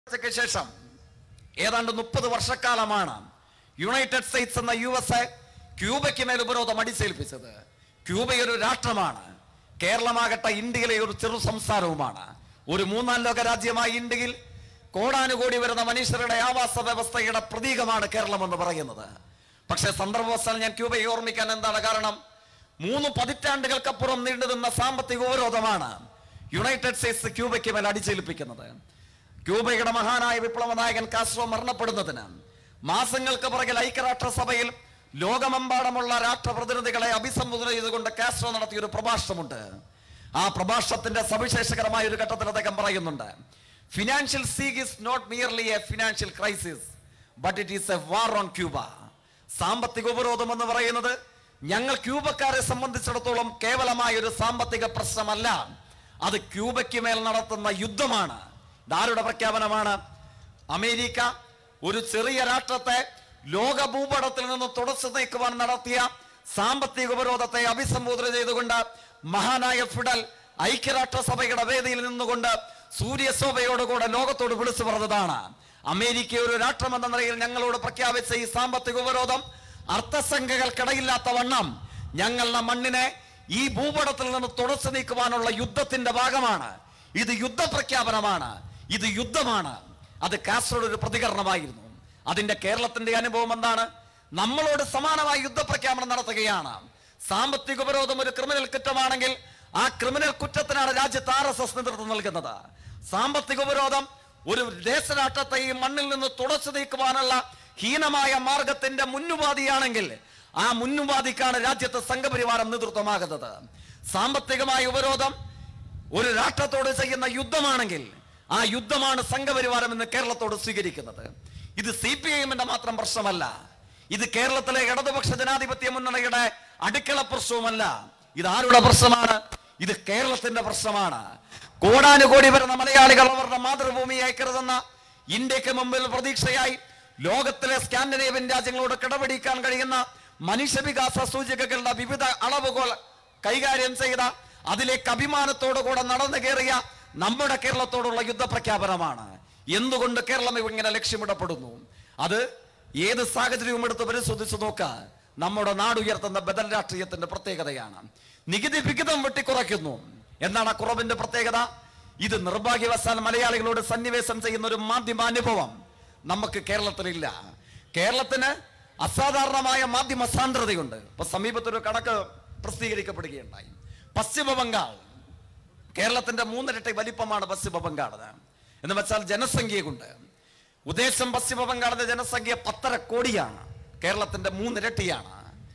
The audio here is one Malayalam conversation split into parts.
ക്ക് ശേഷം ഏതാണ്ട് മുപ്പത് വർഷക്കാലമാണ് യുണൈറ്റഡ് സ്റ്റേറ്റ്സ് എന്ന യു എസ് എ ക്യൂബയ്ക്ക് മേൽ ഉപരോധം അടിച്ചേൽപ്പിച്ചത് ക്യൂബ ഒരു രാഷ്ട്രമാണ് കേരളമാകട്ടെ ഇന്ത്യയിലെ ഒരു ചെറു സംസ്ഥാനവുമാണ് ഒരു മൂന്നാം ലോക രാജ്യമായ ഇന്ത്യയിൽ കോടാനുകോടി വരുന്ന മനുഷ്യരുടെ ആവാസ വ്യവസ്ഥയുടെ പ്രതീകമാണ് കേരളം എന്ന് പറയുന്നത് പക്ഷേ സന്ദർഭവശാൽ ഞാൻ ക്യൂബയെ ഓർമ്മിക്കാൻ എന്താണ് കാരണം മൂന്ന് പതിറ്റാണ്ടുകൾക്കപ്പുറം നീണ്ടുനിന്ന സാമ്പത്തിക ഉപരോധമാണ് യുണൈറ്റഡ് സ്റ്റേറ്റ്സ് ക്യൂബയ്ക്ക് മേൽ അടിച്ചേൽപ്പിക്കുന്നത് ക്യൂബയുടെ മഹാനായ വിപ്ലവ നായകൻ കാസ്ട്രോ മരണപ്പെടുന്നതിന് മാസങ്ങൾക്ക് പുറകിൽ ഐക്യരാഷ്ട്രസഭയിൽ ലോകമെമ്പാടുമുള്ള രാഷ്ട്രപ്രതിനിധികളെ അഭിസംബോധന ചെയ്തുകൊണ്ട് കാസ്ട്രോ നടത്തിയ ഒരു പ്രഭാഷണമുണ്ട് ആ പ്രഭാഷണത്തിന്റെ സവിശേഷകരമായ ഒരു ഘട്ടത്തിൽ അദ്ദേഹം പറയുന്നുണ്ട് financial siege is not merely a financial crisis but it is a war on Cuba സാമ്പത്തിക ഉപരോധം എന്ന് പറയുന്നത് ഞങ്ങൾ ക്യൂബക്കാരെ സംബന്ധിച്ചിടത്തോളം കേവലമായ ഒരു സാമ്പത്തിക പ്രശ്നമല്ല അത് ക്യൂബയ്ക്ക് മേൽ നടത്തുന്ന യുദ്ധമാണ് ഇതാരുടെ പ്രഖ്യാപനമാണ് അമേരിക്ക ഒരു ചെറിയ രാഷ്ട്രത്തെ ലോക ഭൂപടത്തിൽ നിന്ന് തുടച്ചു നീക്കുവാൻ നടത്തിയ സാമ്പത്തിക ഉപരോധത്തെ അഭിസംബോധന ചെയ്തുകൊണ്ട് മഹാനായ ഫിഡൽ ഐക്യരാഷ്ട്രസഭയുടെ വേദിയിൽ നിന്നുകൊണ്ട് സൂര്യശോഭയോടുകൂടെ ലോകത്തോട് വിളിച്ചു പറഞ്ഞതാണ് അമേരിക്ക ഒരു രാഷ്ട്രം എന്ന നിലയിൽ ഞങ്ങളോട് പ്രഖ്യാപിച്ച ഈ സാമ്പത്തിക ഉപരോധം അർത്ഥസംഖ്യകൾക്കിടയില്ലാത്ത വണ്ണം ഞങ്ങളുടെ മണ്ണിനെ ഈ ഭൂപടത്തിൽ നിന്ന് തുടച്ചു നീക്കുവാനുള്ള യുദ്ധത്തിന്റെ ഭാഗമാണ് ഇത് യുദ്ധപ്രഖ്യാപനമാണ് ഇത് യുദ്ധമാണ് അത് കാസർഗോഡ് ഒരു പ്രതികരണമായിരുന്നു അതിന്റെ കേരളത്തിന്റെ അനുഭവം എന്താണ് നമ്മളോട് സമാനമായ യുദ്ധപ്രഖ്യാപനം നടത്തുകയാണ് സാമ്പത്തിക ഉപരോധം ഒരു ക്രിമിനൽ കുറ്റമാണെങ്കിൽ ആ ക്രിമിനൽ കുറ്റത്തിനാണ് രാജ്യത്ത് ആർ എസ് എസ് നേതൃത്വം നൽകുന്നത് സാമ്പത്തിക ഉപരോധം ഒരു ദേശരാഷ്ട്രത്തെ ഈ മണ്ണിൽ നിന്ന് തുടച്ചു നീക്കുവാനുള്ള ഹീനമായ മാർഗത്തിന്റെ മുന്നുപാധിയാണെങ്കിൽ ആ മുന്നുപാധിക്കാണ് രാജ്യത്ത് സംഘപരിവാരം നേതൃത്വമാകുന്നത് സാമ്പത്തികമായ ഉപരോധം ഒരു രാഷ്ട്രത്തോട് ചെയ്യുന്ന യുദ്ധമാണെങ്കിൽ ആ യുദ്ധമാണ് സംഘപരിവാരം എന്ന് കേരളത്തോട് സ്വീകരിക്കുന്നത് ഇത് സി പി ഐ എമ്മിന്റെ മാത്രം പ്രശ്നമല്ല ഇത് കേരളത്തിലെ ഇടതുപക്ഷ ജനാധിപത്യ മുന്നണിയുടെ അടുക്കള പ്രശ്നവുമല്ല ഇത് ആരുടെ പ്രശ്നമാണ് ഇത് കേരളത്തിന്റെ പ്രശ്നമാണ് കോടാനുകോടി വരുന്ന മലയാളികൾ അവരുടെ മാതൃഭൂമിയായി കരുതുന്ന ഇന്ത്യക്ക് മുമ്പിൽ പ്രതീക്ഷയായി ലോകത്തിലെ സ്കാൻഡിനേവ്യൻ രാജ്യങ്ങളോട് കിടപിടിക്കാൻ കഴിയുന്ന മനുഷ്യവികാസ സൂചികകളുടെ വിവിധ അളവുകൾ കൈകാര്യം ചെയ്ത അതിലേക്ക് അഭിമാനത്തോടു കൂടെ നടന്നു കയറിയ നമ്മുടെ കേരളത്തോടുള്ള യുദ്ധപ്രഖ്യാപനമാണ് എന്തുകൊണ്ട് കേരളം ഇങ്ങനെ ലക്ഷ്യമിടപ്പെടുന്നു അത് ഏത് സാഹചര്യവും എടുത്ത് പരിശോധിച്ചു നോക്കുക നമ്മുടെ നാട് ഉയർത്തുന്ന ബദൽ രാഷ്ട്രീയത്തിന്റെ പ്രത്യേകതയാണ് നികുതി വിഹിതം വെട്ടിക്കുറയ്ക്കുന്നു എന്താണ് ആ കുറവിന്റെ പ്രത്യേകത ഇത് നിർഭാഗ്യവശാൽ മലയാളികളോട് സന്നിവേശം ചെയ്യുന്ന ഒരു മാധ്യമാനുഭവം നമുക്ക് കേരളത്തിലില്ല കേരളത്തിന് അസാധാരണമായ മാധ്യമ സാന്ദ്രതയുണ്ട് ഇപ്പൊ സമീപത്തൊരു കണക്ക് പ്രസിദ്ധീകരിക്കപ്പെടുകയുണ്ടായി പശ്ചിമ ബംഗാൾ കേരളത്തിന്റെ മൂന്നിരട്ടി വലിപ്പമാണ് പശ്ചിമ ബംഗാൾ എന്ന് വെച്ചാൽ ജനസംഖ്യ കൊണ്ട് ഉദ്ദേശം പശ്ചിമ ബംഗാളിന്റെ ജനസംഖ്യ പത്തര കോടിയാണ് കേരളത്തിന്റെ മൂന്നിരട്ടിയാണ്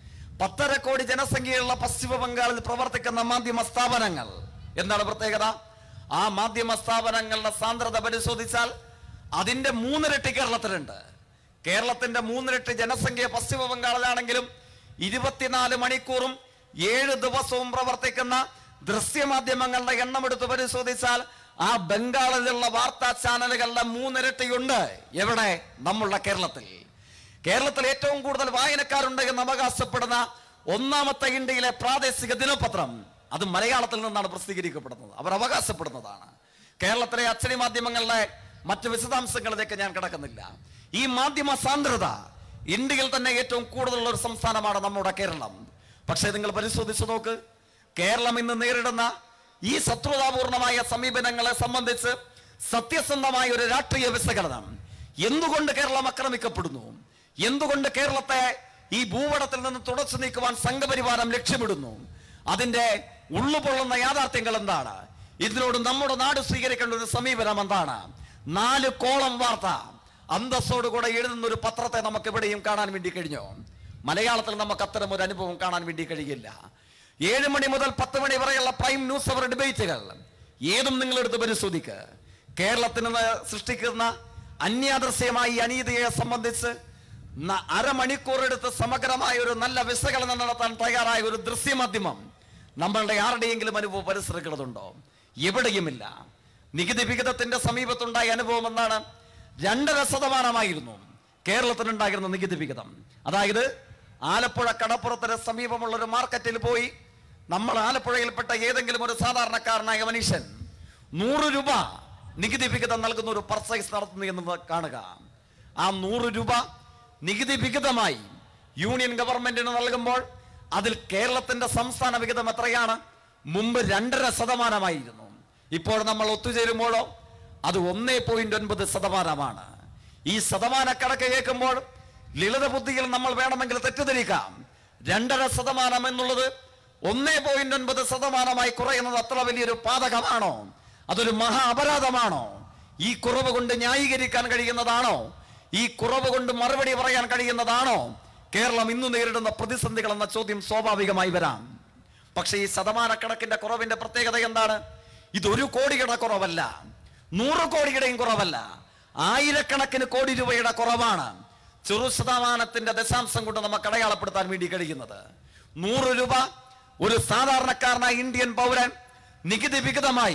പത്തര കോടി ജനസംഖ്യയുള്ള പശ്ചിമ ബംഗാളിൽ പ്രവർത്തിക്കുന്ന മാധ്യമ സ്ഥാപനങ്ങൾ എന്താണ് പ്രത്യേകത ആ മാധ്യമ സ്ഥാപനങ്ങളുടെ സാന്ദ്രത പരിശോധിച്ചാൽ അതിന്റെ മൂന്നിരട്ടി കേരളത്തിലുണ്ട് കേരളത്തിന്റെ മൂന്നിരട്ടി ജനസംഖ്യ പശ്ചിമ ബംഗാളിലാണെങ്കിലും ഇരുപത്തിനാല് മണിക്കൂറും ഏഴ് ദിവസവും പ്രവർത്തിക്കുന്ന ദൃശ്യമാധ്യമങ്ങളുടെ എണ്ണം എടുത്ത് പരിശോധിച്ചാൽ ആ ബംഗാളിലുള്ള വാർത്താ ചാനലുകളുടെ മൂന്നിരട്ടിയുണ്ട് എവിടെ നമ്മളുടെ കേരളത്തിൽ കേരളത്തിൽ ഏറ്റവും കൂടുതൽ വായനക്കാരുണ്ട് എന്ന് അവകാശപ്പെടുന്ന ഒന്നാമത്തെ ഇന്ത്യയിലെ പ്രാദേശിക ദിനപത്രം അത് മലയാളത്തിൽ നിന്നാണ് പ്രസിദ്ധീകരിക്കപ്പെടുന്നത് അവർ അവകാശപ്പെടുന്നതാണ് കേരളത്തിലെ അച്ചടി മാധ്യമങ്ങളുടെ മറ്റ് വിശദാംശങ്ങളിലേക്ക് ഞാൻ കിടക്കുന്നില്ല ഈ മാധ്യമ സാന്ദ്രത ഇന്ത്യയിൽ തന്നെ ഏറ്റവും കൂടുതലുള്ള ഒരു സംസ്ഥാനമാണ് നമ്മുടെ കേരളം പക്ഷേ നിങ്ങൾ പരിശോധിച്ചു നോക്ക് കേരളം ഇന്ന് നേരിടുന്ന ഈ ശത്രുതാപൂർണമായ സമീപനങ്ങളെ സംബന്ധിച്ച് സത്യസന്ധമായ ഒരു രാഷ്ട്രീയ വിശകലനം എന്തുകൊണ്ട് കേരളം ആക്രമിക്കപ്പെടുന്നു എന്തുകൊണ്ട് കേരളത്തെ ഈ ഭൂപടത്തിൽ നിന്ന് തുടച്ചു നീക്കുവാൻ സംഘപരിവാരം ലക്ഷ്യമിടുന്നു അതിന്റെ ഉള്ളുപൊള്ളുന്ന യാഥാർത്ഥ്യങ്ങൾ എന്താണ് ഇതിനോട് നമ്മുടെ നാട് സ്വീകരിക്കേണ്ട ഒരു സമീപനം എന്താണ് നാല് കോളം വാർത്ത അന്തസ്സോടുകൂടെ എഴുതുന്ന ഒരു പത്രത്തെ നമുക്ക് എവിടെയും കാണാൻ വേണ്ടി കഴിഞ്ഞോ മലയാളത്തിൽ നമുക്ക് അത്തരം ഒരു അനുഭവം കാണാൻ വേണ്ടി കഴിയില്ല ഏഴ് മണി മുതൽ പത്ത് മണി വരെയുള്ള പ്രൈം ന്യൂസ് അവർ ഡിബേറ്റുകൾ ഏതും നിങ്ങൾ എടുത്ത് പരിശോധിക്കുക കേരളത്തിന് ന- സൃഷ്ടിക്കുന്ന അന്യാദൃശ്യമായ ഈ അനീതിയെ സംബന്ധിച്ച് ന- അരമണിക്കൂർ എടുത്ത് സമഗ്രമായ ഒരു നല്ല വിശകലനം നടത്താൻ തയ്യാറായ ഒരു ദൃശ്യമാധ്യമം നമ്മളുടെ ആരുടെയെങ്കിലും അനുഭവം പരിസരക്കുന്നതുണ്ടോ എവിടെയുമില്ല നികുതി വിഹിതത്തിന്റെ സമീപത്തുണ്ടായ അനുഭവം എന്താണ് രണ്ടര ശതമാനമായിരുന്നു കേരളത്തിനുണ്ടായിരുന്ന നികുതി വിഹിതം അതായത് ആലപ്പുഴ കടപ്പുറത്തിന് സമീപമുള്ള ഒരു മാർക്കറ്റിൽ പോയി നമ്മൾ ആലപ്പുഴയിൽപ്പെട്ട ഏതെങ്കിലും ഒരു സാധാരണക്കാരനായ മനുഷ്യൻ നൂറ് രൂപ നികുതി വിഹിതം നൽകുന്ന ഒരു പർച്ചേസ് നടത്തുന്നു എന്ന് കാണുക ആ നൂറ് രൂപ നികുതി വിഹിതമായി യൂണിയൻ ഗവൺമെന്റിന് നൽകുമ്പോൾ അതിൽ കേരളത്തിന്റെ സംസ്ഥാന വിഹിതം എത്രയാണ് മുമ്പ് രണ്ടര ശതമാനമായിരുന്നു ഇപ്പോൾ നമ്മൾ ഒത്തുചേരുമ്പോഴോ അത് ഒന്നേ പോയിന്റ് ഒൻപത് ശതമാനമാണ് ഈ ശതമാന കണക്ക് കേൾക്കുമ്പോൾ ലളിത ബുദ്ധിയിൽ നമ്മൾ വേണമെങ്കിൽ തെറ്റിദ്ധരിക്കാം രണ്ടര ശതമാനം എന്നുള്ളത് ഒന്നേ പോയിന്റ് ഒൻപത് ശതമാനമായി കുറയുന്നത് അത്ര വലിയൊരു പാതകമാണോ അതൊരു മഹാ അപരാധമാണോ ഈ കുറവ് കൊണ്ട് ന്യായീകരിക്കാൻ കഴിയുന്നതാണോ ഈ കുറവ് കൊണ്ട് മറുപടി പറയാൻ കഴിയുന്നതാണോ കേരളം ഇന്ന് നേരിടുന്ന പ്രതിസന്ധികൾ എന്ന ചോദ്യം സ്വാഭാവികമായി വരാം പക്ഷേ ഈ ശതമാനക്കണക്കിന്റെ കുറവിന്റെ പ്രത്യേകത എന്താണ് ഇതൊരു കോടിയുടെ കുറവല്ല നൂറ് കോടിയുടെയും കുറവല്ല ആയിരക്കണക്കിന് കോടി രൂപയുടെ കുറവാണ് ചെറു ശതമാനത്തിന്റെ ദശാംശം കൊണ്ട് നമുക്ക് അടയാളപ്പെടുത്താൻ വേണ്ടി കഴിയുന്നത് നൂറ് രൂപ ഒരു സാധാരണക്കാരനായ ഇന്ത്യൻ പൗരൻ നികുതി വിഹിതമായി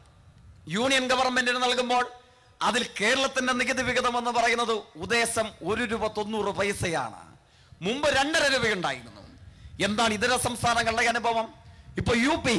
യൂണിയൻ ഗവൺമെന്റിന് നൽകുമ്പോൾ അതിൽ കേരളത്തിന്റെ നികുതി വിഹിതം എന്ന് പറയുന്നത് ഉദ്ദേശം ഒരു രൂപ തൊണ്ണൂറ് പൈസയാണ് മുമ്പ് രണ്ടര രൂപയുണ്ടായിരുന്നു എന്താണ് ഇതര സംസ്ഥാനങ്ങളുടെ അനുഭവം ഇപ്പൊ യു പി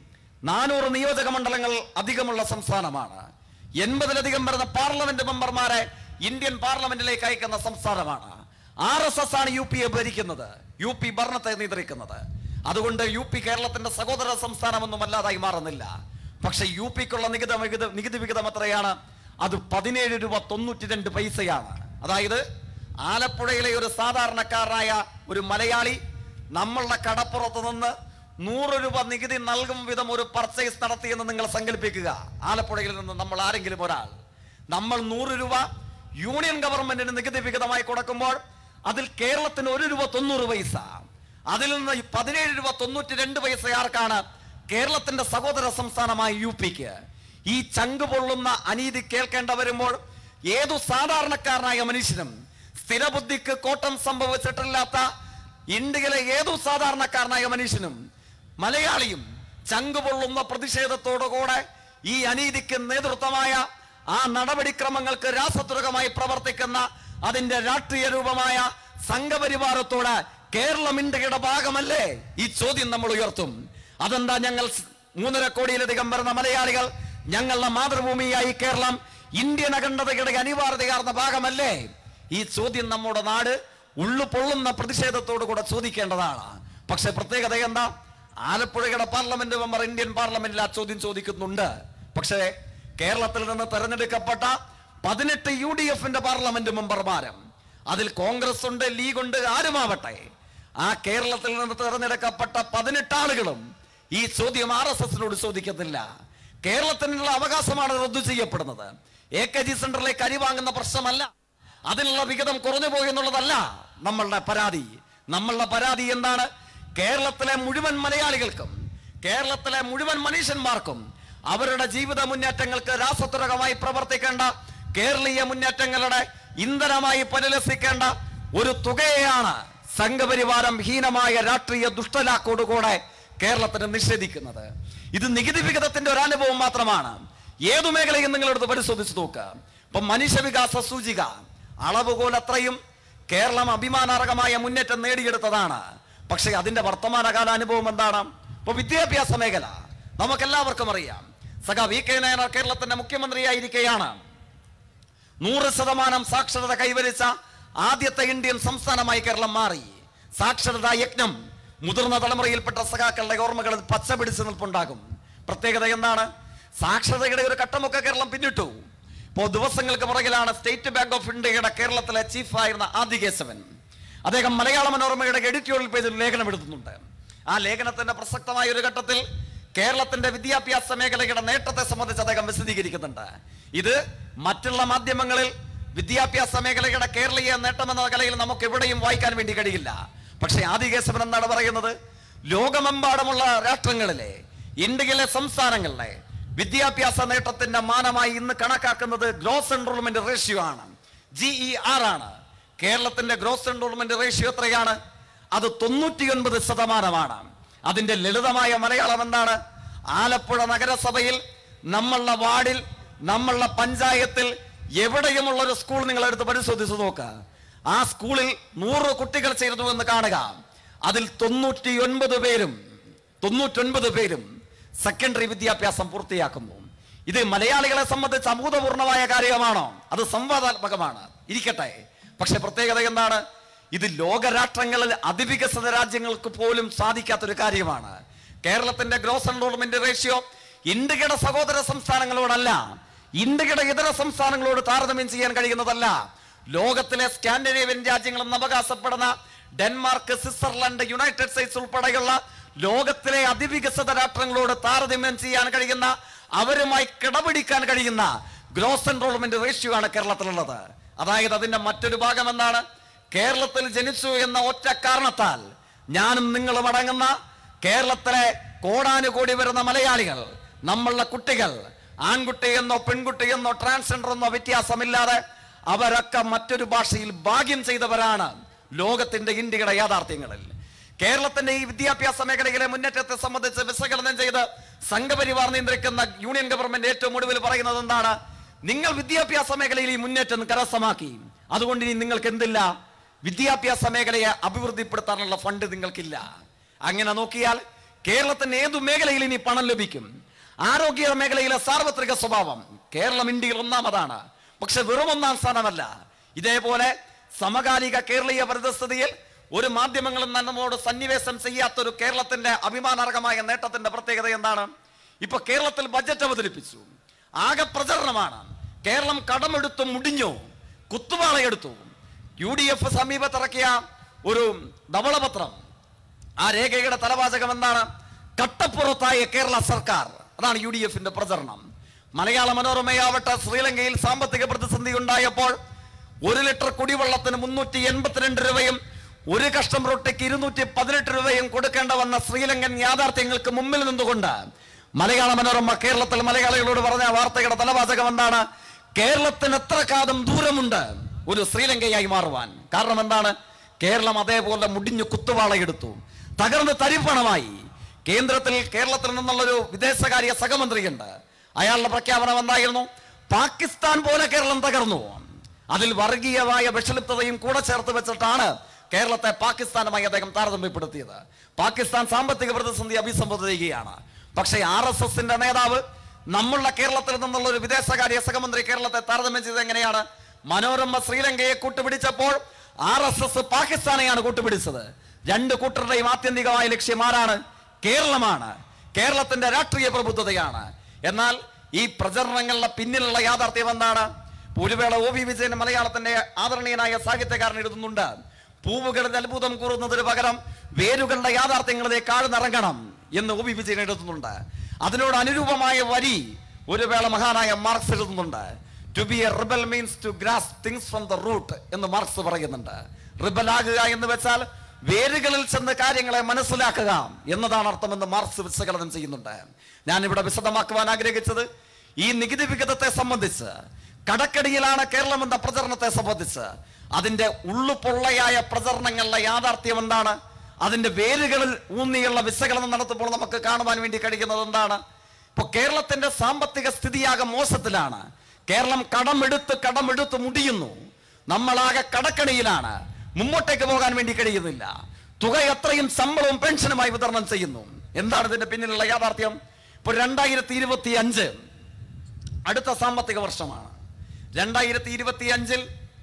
നാനൂറ് നിയോജക മണ്ഡലങ്ങൾ അധികമുള്ള സംസ്ഥാനമാണ് എൺപതിലധികം വരുന്ന പാർലമെന്റ് മെമ്പർമാരെ ഇന്ത്യൻ പാർലമെന്റിലേക്ക് അയക്കുന്ന സംസ്ഥാനമാണ് ആർ എസ് എസ് ആണ് യു പിയെ ഭരിക്കുന്നത് യു പി ഭരണത്തെ നിയന്ത്രിക്കുന്നത് അതുകൊണ്ട് യു പി കേരളത്തിന്റെ സഹോദര സംസ്ഥാനമൊന്നും അല്ലാതായി മാറുന്നില്ല പക്ഷെ യു പിക്കുള്ള നികുതി വിഹിതം നികുതി വിഹിതം എത്രയാണ് അത് പതിനേഴ് രൂപ തൊണ്ണൂറ്റി രണ്ട് പൈസയാണ് അതായത് ആലപ്പുഴയിലെ ഒരു സാധാരണക്കാരനായ ഒരു മലയാളി നമ്മളുടെ കടപ്പുറത്ത് നിന്ന് നൂറ് രൂപ നികുതി നൽകും വിധം ഒരു പർച്ചേസ് നടത്തിയെന്ന് നിങ്ങൾ സങ്കല്പിക്കുക ആലപ്പുഴയിൽ നിന്ന് നമ്മൾ ആരെങ്കിലും ഒരാൾ നമ്മൾ നൂറ് രൂപ യൂണിയൻ ഗവൺമെന്റിന് നികുതി വിഹിതമായി കൊടുക്കുമ്പോൾ അതിൽ കേരളത്തിന് ഒരു രൂപ തൊണ്ണൂറ് പൈസ അതിൽ നിന്ന് ഈ പതിനേഴ് രൂപ തൊണ്ണൂറ്റി രണ്ട് പൈസ ആർക്കാണ് കേരളത്തിന്റെ സഹോദര സംസ്ഥാനമായ യു പിക്ക് ഈ ചങ്ക് പൊള്ളുന്ന അനീതി കേൾക്കേണ്ട വരുമ്പോൾ ഏതു സാധാരണക്കാരനായ മനുഷ്യനും സ്ഥിരബുദ്ധിക്ക് കോട്ടം സംഭവിച്ചിട്ടില്ലാത്ത ഇന്ത്യയിലെ ഏതു സാധാരണക്കാരനായ മനുഷ്യനും മലയാളിയും ചങ്ക് പൊള്ളുന്ന പ്രതിഷേധത്തോടുകൂടെ ഈ അനീതിക്ക് നേതൃത്വമായ ആ നടപടിക്രമങ്ങൾക്ക് രാസതുരകമായി പ്രവർത്തിക്കുന്ന അതിന്റെ രാഷ്ട്രീയ രൂപമായ സംഘപരിവാരത്തോട് കേരളം ഇന്ത്യയുടെ ഭാഗമല്ലേ ഈ ചോദ്യം നമ്മൾ ഉയർത്തും അതെന്താ ഞങ്ങൾ സ് മൂന്നര കോടിയിലധികം വരുന്ന മലയാളികൾ ഞങ്ങളുടെ മാതൃഭൂമിയായി കേരളം ഇന്ത്യൻ അഖണ്ഡതയുടെ അനിവാര്യതയാർന്ന ഭാഗമല്ലേ ഈ ചോദ്യം നമ്മുടെ നാട് ഉള്ളു പൊള്ളുന്ന പ്രതിഷേധത്തോടു കൂടെ ചോദിക്കേണ്ടതാണ് പക്ഷെ പ്രത്യേകത എന്താ ആലപ്പുഴയുടെ പാർലമെന്റ് മെമ്പർ ഇന്ത്യൻ പാർലമെന്റിൽ ആ ചോദ്യം ചോദിക്കുന്നുണ്ട് പക്ഷേ കേരളത്തിൽ നിന്ന് തെരഞ്ഞെടുക്കപ്പെട്ട പതിനെട്ട് യു ഡി എഫിന്റെ പാർലമെന്റ് മെമ്പർമാരും അതിൽ കോൺഗ്രസ് ഉണ്ട് ലീഗ് ഉണ്ട് ആരുമാവട്ടെ ആ കേരളത്തിൽ നിന്ന് തെരഞ്ഞെടുക്കപ്പെട്ട പതിനെട്ട് ആളുകളും ഈ ചോദ്യം ആർ എസ് എസിനോട് ചോദിക്കത്തില്ല കേരളത്തിനുള്ള അവകാശമാണ് റദ്ദു ചെയ്യപ്പെടുന്നത് എ കെ ജി സെന്ററിലേക്ക് അരി വാങ്ങുന്ന പ്രശ്നമല്ല അതിനുള്ള വിഹിതം കുറഞ്ഞു പോയി എന്നുള്ളതല്ല നമ്മളുടെ പരാതി നമ്മളുടെ പരാതി എന്താണ് കേരളത്തിലെ മുഴുവൻ മലയാളികൾക്കും കേരളത്തിലെ മുഴുവൻ മനുഷ്യന്മാർക്കും അവരുടെ ജീവിത മുന്നേറ്റങ്ങൾക്ക് രാസതുരകമായി പ്രവർത്തിക്കേണ്ട കേരളീയ മുന്നേറ്റങ്ങളുടെ ഇന്ധനമായി പരിലസിക്കേണ്ട ഒരു തുകയെയാണ് സംഘപരിവാരം ഹീനമായ രാഷ്ട്രീയ ദുഷ്ടലാക്കോടുകൂടെ കേരളത്തിന് നിഷേധിക്കുന്നത് ഇത് നികുതി വിഹിതത്തിന്റെ ഒരു അനുഭവം മാത്രമാണ് ഏതു മേഖലയും നിങ്ങളെടുത്ത് പരിശോധിച്ച് നോക്കുക ഇപ്പൊ മനുഷ്യവികാസ സൂചിക അളവുകോൽ അത്രയും കേരളം അഭിമാനാർഹമായ മുന്നേറ്റം നേടിയെടുത്തതാണ് പക്ഷേ അതിന്റെ വർത്തമാനകാല അനുഭവം എന്താണ് ഇപ്പൊ വിദ്യാഭ്യാസ മേഖല നമുക്കെല്ലാവർക്കും അറിയാം സഖ വി കെ നായനാർ കേരളത്തിന്റെ മുഖ്യമന്ത്രിയായിരിക്കെയാണ് നൂറ് ശതമാനം സാക്ഷരത കൈവരിച്ച ആദ്യത്തെ ഇന്ത്യൻ സംസ്ഥാനമായി കേരളം മാറി സാക്ഷരതാ യജ്ഞം മുതിർന്ന തലമുറയിൽപ്പെട്ട സഖാക്കളുടെ ഓർമ്മകളിൽ പച്ച പിടിച്ചു നിൽപ്പുണ്ടാകും പ്രത്യേകത എന്താണ് സാക്ഷരതയുടെ ഒരു ഘട്ടമൊക്കെ കേരളം പിന്നിട്ടു ഇപ്പോൾ ദിവസങ്ങൾക്ക് പുറകിലാണ് സ്റ്റേറ്റ് ബാങ്ക് ഓഫ് ഇന്ത്യയുടെ കേരളത്തിലെ ചീഫായിരുന്ന ആദി കേശവൻ അദ്ദേഹം മലയാള മനോരമയുടെ എഡിറ്റോറിയൽ പേജിൽ ലേഖനം എഴുതുന്നുണ്ട് ആ ലേഖനത്തിന്റെ പ്രസക്തമായ ഒരു ഘട്ടത്തിൽ കേരളത്തിന്റെ വിദ്യാഭ്യാസ മേഖലയുടെ നേട്ടത്തെ സംബന്ധിച്ച് അദ്ദേഹം വിശദീകരിക്കുന്നുണ്ട് ഇത് മറ്റുള്ള മാധ്യമങ്ങളിൽ വിദ്യാഭ്യാസ മേഖലയുടെ കേരളീയ നേട്ടം എന്ന കലയിൽ നമുക്ക് എവിടെയും വായിക്കാൻ വേണ്ടി കഴിയില്ല പക്ഷേ ആദികേശവൻ എന്താണ് പറയുന്നത് ലോകമെമ്പാടുമുള്ള രാഷ്ട്രങ്ങളിലെ ഇന്ത്യയിലെ സംസ്ഥാനങ്ങളിലെ വിദ്യാഭ്യാസ നേട്ടത്തിന്റെ മാനമായി ഇന്ന് കണക്കാക്കുന്നത് ഗ്രോസ് എൻറോൾമെന്റ് റേഷ്യോ ആണ് ജി ഇ ആർ ആണ് കേരളത്തിന്റെ ഗ്രോസ് എൻറോൾമെന്റ് റേഷ്യോ എത്രയാണ് അത് തൊണ്ണൂറ്റിയൊൻപത് ശതമാനമാണ് അതിന്റെ ലളിതമായ മലയാളം എന്താണ് ആലപ്പുഴ നഗരസഭയിൽ നമ്മളുടെ വാർഡിൽ നമ്മളുടെ പഞ്ചായത്തിൽ എവിടെയുമുള്ള ഒരു സ്കൂൾ നിങ്ങൾ എടുത്ത് പരിശോധിച്ച് നോക്കുക ആ സ്കൂളിൽ നൂറ് കുട്ടികൾ ചേരുന്നു എന്ന് കാണുക അതിൽ തൊണ്ണൂറ്റി ഒൻപത് പേരും തൊണ്ണൂറ്റൊൻപത് പേരും സെക്കൻഡറി വിദ്യാഭ്യാസം പൂർത്തിയാക്കുന്നു ഇത് മലയാളികളെ സംബന്ധിച്ച് അഭൂതപൂർണമായ കാര്യമാണോ അത് സംവാദാത്മകമാണ് ഇരിക്കട്ടെ പക്ഷെ പ്രത്യേകത എന്താണ് ഇത് ലോകരാഷ്ട്രങ്ങളിൽ അതിവികസിത രാജ്യങ്ങൾക്ക് പോലും സാധിക്കാത്തൊരു കാര്യമാണ് കേരളത്തിന്റെ ഗ്രോസ് എൻറോൾമെന്റ് റേഷ്യോ ഇന്ത്യയുടെ സഹോദര സംസ്ഥാനങ്ങളോടല്ല ഇന്ത്യയുടെ ഇതര സംസ്ഥാനങ്ങളോട് താരതമ്യം ചെയ്യാൻ കഴിയുന്നതല്ല ലോകത്തിലെ സ്കാൻഡിനേഷ്യൻ രാജ്യങ്ങളെന്ന് അവകാശപ്പെടുന്ന ഡെൻമാർക്ക് സ്വിറ്റ്സർലൻഡ് യുണൈറ്റഡ് സ്റ്റേറ്റ്സ് ഉൾപ്പെടെയുള്ള ലോകത്തിലെ അതിവികസിത രാഷ്ട്രങ്ങളോട് താരതമ്യം ചെയ്യാൻ കഴിയുന്ന അവരുമായി കിടപിടിക്കാൻ കഴിയുന്ന ഗ്രോസ് എൻറോൾമെന്റ് റേഷ്യോ ആണ് കേരളത്തിലുള്ളത് അതായത് അതിന്റെ മറ്റൊരു ഭാഗം എന്താണ് കേരളത്തിൽ ജനിച്ചു എന്ന ഒറ്റ കാരണത്താൽ ഞാനും നിങ്ങളും അടങ്ങുന്ന കേരളത്തിലെ കോടാനുകോടി വരുന്ന മലയാളികൾ നമ്മളുടെ കുട്ടികൾ ആൺകുട്ടി എന്നോ പെൺകുട്ടി എന്നോ ട്രാൻസ്ജെൻഡർ എന്നോ വ്യത്യാസമില്ലാതെ അവരൊക്കെ മറ്റൊരു ഭാഷയിൽ ഭാഗ്യം ചെയ്തവരാണ് ലോകത്തിന്റെ ഇന്ത്യയുടെ യാഥാർത്ഥ്യങ്ങളിൽ കേരളത്തിന്റെ ഈ വിദ്യാഭ്യാസ മേഖലയിലെ മുന്നേറ്റത്തെ സംബന്ധിച്ച് വിശകലനം ചെയ്ത് സംഘപരിവാർ നിയന്ത്രിക്കുന്ന യൂണിയൻ ഗവൺമെന്റ് ഏറ്റവും ഒടുവിൽ പറയുന്നത് എന്താണ് നിങ്ങൾ വിദ്യാഭ്യാസ മേഖലയിൽ ഈ മുന്നേറ്റം കരസ്ഥമാക്കി അതുകൊണ്ട് ഇനി നിങ്ങൾക്ക് എന്തില്ല വിദ്യാഭ്യാസ മേഖലയെ അഭിവൃദ്ധിപ്പെടുത്താനുള്ള ഫണ്ട് നിങ്ങൾക്കില്ല അങ്ങനെ നോക്കിയാൽ കേരളത്തിന്റെ ഏതു മേഖലയിൽ ഇനി പണം ലഭിക്കും ആരോഗ്യ മേഖലയിലെ സാർവത്രിക സ്വഭാവം കേരളം ഇന്ത്യയിൽ ഒന്നാമതാണ് പക്ഷെ വെറും ഒന്നാം സ്ഥാനമല്ല ഇതേപോലെ സമകാലിക കേരളീയ പരിതസ്ഥിതിയിൽ ഒരു മാധ്യമങ്ങളും നമ്മോട് സന്നിവേശം ചെയ്യാത്തൊരു കേരളത്തിന്റെ അഭിമാനാർഹമായ നേട്ടത്തിന്റെ പ്രത്യേകത എന്താണ് ഇപ്പൊ കേരളത്തിൽ ബജറ്റ് അവതരിപ്പിച്ചു ആകെ പ്രചരണമാണ് കേരളം കടമെടുത്തു മുടിഞ്ഞു കുത്തുവാളയെടുത്തു യു ഡി എഫ് സമീപത്തിറക്കിയ ഒരു ധവളപത്രം ആ രേഖയുടെ തലവാചകം എന്താണ് കട്ടപ്പുറത്തായ കേരള സർക്കാർ അതാണ് യു ഡി എഫിന്റെ പ്രചരണം മലയാള മനോരമയാവട്ടെ ശ്രീലങ്കയിൽ സാമ്പത്തിക പ്രതിസന്ധി ഉണ്ടായപ്പോൾ ഒരു ലിറ്റർ കുടിവെള്ളത്തിന് മുന്നൂറ്റി എൺപത്തിരണ്ട് രൂപയും ഒരു കഷ്ടം റൊട്ടിക്ക് ഇരുന്നൂറ്റി പതിനെട്ട് രൂപയും കൊടുക്കേണ്ട വന്ന ശ്രീലങ്കൻ യാഥാർത്ഥ്യങ്ങൾക്ക് മുമ്പിൽ നിന്നുകൊണ്ട് മലയാള മനോരമ കേരളത്തിൽ മലയാളികളോട് പറഞ്ഞ വാർത്തയുടെ തലവാചകം എന്താണ് കേരളത്തിന് എത്ര കാലം ദൂരമുണ്ട് ഒരു ശ്രീലങ്കയായി മാറുവാൻ കാരണം എന്താണ് കേരളം അതേപോലെ മുടിഞ്ഞു കുത്തുവാളയെടുത്തു തകർന്ന് തരിപ്പണമായി കേന്ദ്രത്തിൽ കേരളത്തിൽ നിന്നുള്ളൊരു വിദേശകാര്യ സഹമന്ത്രിയുണ്ട് അയാളുടെ പ്രഖ്യാപനം എന്തായിരുന്നു പാകിസ്ഥാൻ പോലെ കേരളം തകർന്നു അതിൽ വർഗീയമായ വിഷലിപ്തതയും കൂടെ ചേർത്ത് വെച്ചിട്ടാണ് കേരളത്തെ പാകിസ്ഥാനുമായി അദ്ദേഹം താരതമ്യപ്പെടുത്തിയത് പാകിസ്ഥാൻ സാമ്പത്തിക പ്രതിസന്ധി അഭിസംബോധന ചെയ്യുകയാണ് പക്ഷേ ആർ എസ് എസിന്റെ നേതാവ് നമ്മളുടെ കേരളത്തിൽ നിന്നുള്ള ഒരു വിദേശകാര്യ സഹമന്ത്രി കേരളത്തെ താരതമ്യം ചെയ്തത് എങ്ങനെയാണ് മനോരമ ശ്രീലങ്കയെ കൂട്ടുപിടിച്ചപ്പോൾ ആർ എസ് എസ് പാകിസ്ഥാനെയാണ് കൂട്ടുപിടിച്ചത് രണ്ട് കൂട്ടരുടെയും ആത്യന്തികമായ ലക്ഷ്യം ആരാണ് കേരളമാണ് കേരളത്തിന്റെ രാഷ്ട്രീയ പ്രബുദ്ധതയാണ് എന്നാൽ ഈ പ്രചരണങ്ങളുടെ പിന്നിലുള്ള യാഥാർത്ഥ്യം എന്താണ് ഒരു വേള ഒ വി വിജയൻ മലയാളത്തിന്റെ ആദരണീയനായ സാഹിത്യകാരൻ എഴുതുന്നുണ്ട് പൂവുകളുടെ അത്ഭുതം കൂറുന്നതിന് പകരം വേരുകളുടെ യാഥാർത്ഥ്യങ്ങളിലേക്ക് ആഴ്ന്നിറങ്ങണം എന്ന് ഒ വി വിജയൻ എഴുതുന്നുണ്ട് അതിനോട് അനുരൂപമായ വരി ഒരു വേള മഹാനായ മാർക്സ് എഴുതുന്നുണ്ട് to be a rebel means to grasp things from the root എന്ന് മാർക്സ് പറയുന്നുണ്ട് റിബൽ ആകുക എന്ന് വെച്ചാൽ വേരുകളിൽ ചെന്ന് കാര്യങ്ങളെ മനസ്സിലാക്കുക എന്നതാണ് അർത്ഥമെന്ന് മാർക്സ് വിശകലനം ചെയ്യുന്നുണ്ട് ഞാൻ ഇവിടെ വിശദമാക്കുവാൻ ആഗ്രഹിച്ചത് ഈ നികുതി വിഹിതത്തെ സംബന്ധിച്ച് കടക്കടിയിലാണ് കേരളം എന്ന പ്രചരണത്തെ സംബന്ധിച്ച് അതിന്റെ ഉള്ളുപൊള്ളയായ പ്രചരണങ്ങളുടെ യാഥാർത്ഥ്യം എന്താണ് അതിന്റെ വേരുകളിൽ ഊന്നിയുള്ള വിശകലനം നടത്തുമ്പോൾ നമുക്ക് കാണുവാൻ വേണ്ടി കഴിയുന്നത് എന്താണ് ഇപ്പൊ കേരളത്തിന്റെ സാമ്പത്തിക സ്ഥിതിയാകെ മോശത്തിലാണ് കേരളം കടമെടുത്ത് കടമെടുത്ത് മുടിയുന്നു നമ്മളാകെ കടക്കണിയിലാണ് മുമ്പോട്ടേക്ക് പോകാൻ വേണ്ടി കഴിയുന്നില്ല തുക എത്രയും ശമ്പളവും പെൻഷനുമായി വിതരണം ചെയ്യുന്നു എന്താണ് ഇതിന്റെ പിന്നിലുള്ള യാഥാർത്ഥ്യം ഇപ്പൊ രണ്ടായിരത്തി ഇരുപത്തി അഞ്ച് അടുത്ത സാമ്പത്തിക വർഷമാണ് രണ്ടായിരത്തി ഇരുപത്തി അഞ്ചിൽ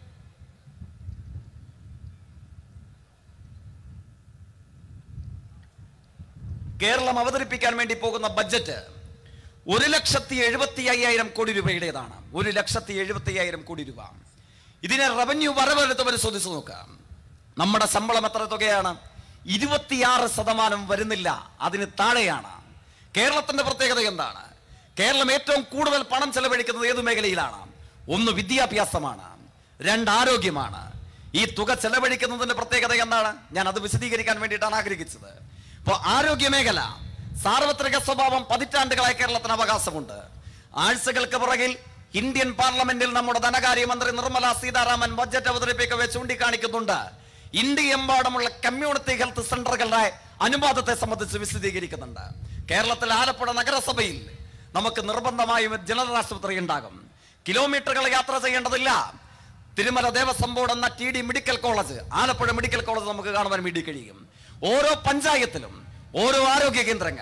കേരളം അവതരിപ്പിക്കാൻ വേണ്ടി പോകുന്ന ബഡ്ജറ്റ് ഒരു ലക്ഷത്തി എഴുപത്തി അയ്യായിരം കോടി രൂപയുടേതാണ് ഒരു ലക്ഷത്തി എഴുപത്തി അയ്യായിരം കോടി രൂപ ഇതിനെ റവന്യൂ വരവെടുത്ത് പരിശോധിച്ച് നോക്കാം നമ്മുടെ ശമ്പളം എത്ര തുകയാണ് ഇരുപത്തിയാറ് ശതമാനം വരുന്നില്ല അതിന് താഴെയാണ് കേരളത്തിന്റെ പ്രത്യേകത എന്താണ് കേരളം ഏറ്റവും കൂടുതൽ പണം ചെലവഴിക്കുന്നത് ഏത് മേഖലയിലാണ് ഒന്ന് വിദ്യാഭ്യാസമാണ് രണ്ട് ആരോഗ്യമാണ് ഈ തുക ചെലവഴിക്കുന്നതിന്റെ പ്രത്യേകത എന്താണ് ഞാൻ അത് വിശദീകരിക്കാൻ വേണ്ടിയിട്ടാണ് ആഗ്രഹിച്ചത് ഇപ്പോൾ ആരോഗ്യ മേഖല സാർവത്രിക സ്വഭാവം പതിറ്റാണ്ടുകളായി കേരളത്തിന് അവകാശമുണ്ട് ആഴ്ചകൾക്ക് പുറകിൽ ഇന്ത്യൻ പാർലമെന്റിൽ നമ്മുടെ ധനകാര്യമന്ത്രി നിർമ്മല സീതാരാമൻ ബഡ്ജറ്റ് അവതരിപ്പിക്കവെ ചൂണ്ടിക്കാണിക്കുന്നുണ്ട് ഇന്ത്യയെമ്പാടുമുള്ള കമ്മ്യൂണിറ്റി ഹെൽത്ത് സെന്ററുകളുടെ അനുപാതത്തെ സംബന്ധിച്ച് വിശദീകരിക്കുന്നുണ്ട് കേരളത്തിൽ ആലപ്പുഴ നഗരസഭയിൽ നമുക്ക് നിർബന്ധമായും ഒരു ജനറൽ ആശുപത്രി ഉണ്ടാകും കിലോമീറ്ററുകൾ യാത്ര ചെയ്യേണ്ടതില്ല തിരുമല ദേവസ്വം ബോർഡ് എന്ന T D medical college Alappuzha medical college നമുക്ക് കാണുവാൻ വേണ്ടി കഴിയും ഓരോ പഞ്ചായത്തിലും ഓരോ ആരോഗ്യ കേന്ദ്രങ്ങൾ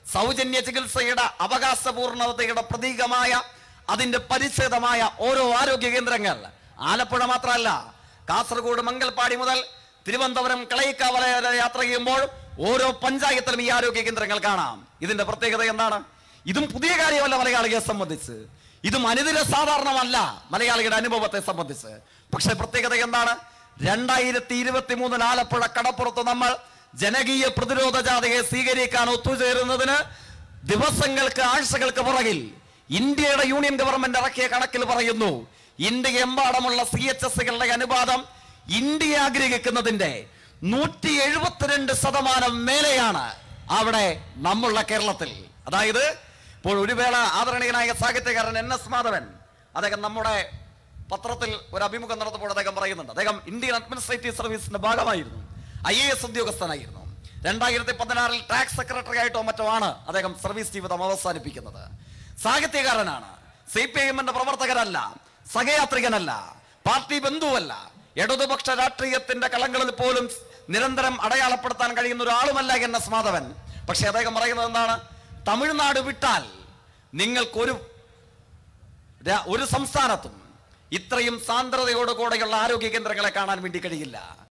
സൗജന്യ ചികിത്സയുടെ അവകാശപൂർണതയുടെ പ്രതീകമായ അതിന്റെ പരിച്ഛേദമായ ഓരോ ആരോഗ്യ കേന്ദ്രങ്ങൾ ആലപ്പുഴ മാത്രമല്ല കാസർഗോഡ് മംഗൽപാടി മുതൽ തിരുവനന്തപുരം കളയിക്കാവല വരെ യാത്ര ചെയ്യുമ്പോൾ ഓരോ പഞ്ചായത്തിലും ഈ ആരോഗ്യ കേന്ദ്രങ്ങൾ കാണാം ഇതിന്റെ പ്രത്യേകത എന്താണ് ഇതും പുതിയ കാര്യമല്ല മലയാളികളെ സംബന്ധിച്ച് ഇതും അനുദിന സാധാരണമല്ല മലയാളികളുടെ അനുഭവത്തെ സംബന്ധിച്ച് പക്ഷെ പ്രത്യേകത എന്താണ് രണ്ടായിരത്തി ഇരുപത്തി മൂന്നിൽ ആലപ്പുഴ കടപ്പുറത്ത് നമ്മൾ ജനകീയ പ്രതിരോധ ജാഥയെ സ്വീകരിക്കാൻ ഒത്തുചേരുന്നതിന് ദിവസങ്ങൾക്ക് ആഴ്ചകൾക്ക് പുറകിൽ ഇന്ത്യയുടെ യൂണിയൻ ഗവൺമെന്റ് ഇറക്കിയ കണക്കിൽ പറയുന്നു ഇന്ത്യ എമ്പാടമുള്ള സി എച്ച് എസുകളുടെ അനുപാതം ഇന്ത്യ ആഗ്രഹിക്കുന്നതിന്റെ നൂറ്റി എഴുപത്തിരണ്ട് ശതമാനം മേലെയാണ് അവിടെ നമ്മളുള്ള കേരളത്തിൽ അതായത് ഇപ്പോൾ ഒരു വേള ആദരണീയനായ സാഹിത്യകാരൻ എൻ എസ് മാധവൻ അദ്ദേഹം നമ്മുടെ പത്രത്തിൽ ഒരു അഭിമുഖം നടത്തപ്പോൾ അദ്ദേഹം പറയുന്നുണ്ട് അദ്ദേഹം ഇന്ത്യൻ അഡ്മിനിസ്ട്രേറ്റീവ് സർവീസിന്റെ ഭാഗമായിരുന്നു ഐ എ എസ് ഉദ്യോഗസ്ഥനായിരുന്നു രണ്ടായിരത്തി പതിനാറിൽ ടാക്സ് സെക്രട്ടറി ആയിട്ടോ മറ്റോ ആണ് അദ്ദേഹം സർവീസ് ജീവിതം അവസാനിപ്പിക്കുന്നത് സാഹിത്യകാരനാണ് സി പി ഐ എമ്മിന്റെ പ്രവർത്തകരല്ല സഹയാത്രികനല്ല പാർട്ടി ബന്ധുവല്ല ഇടതുപക്ഷ രാഷ്ട്രീയത്തിന്റെ കളങ്ങളിൽ പോലും നിരന്തരം അടയാളപ്പെടുത്താൻ കഴിയുന്ന ഒരാളുമല്ല എൻ എസ് മാധവൻ പക്ഷെ അദ്ദേഹം പറയുന്നത് എന്താണ് തമിഴ്നാട് വിട്ടാൽ നിങ്ങൾക്കൊരു രാ- ഒരു സംസ്ഥാനത്തും ഇത്രയും സാന്ദ്രതയോടുകൂടെയുള്ള ആരോഗ്യ കേന്ദ്രങ്ങളെ കാണാൻ വേണ്ടി കഴിയില്ല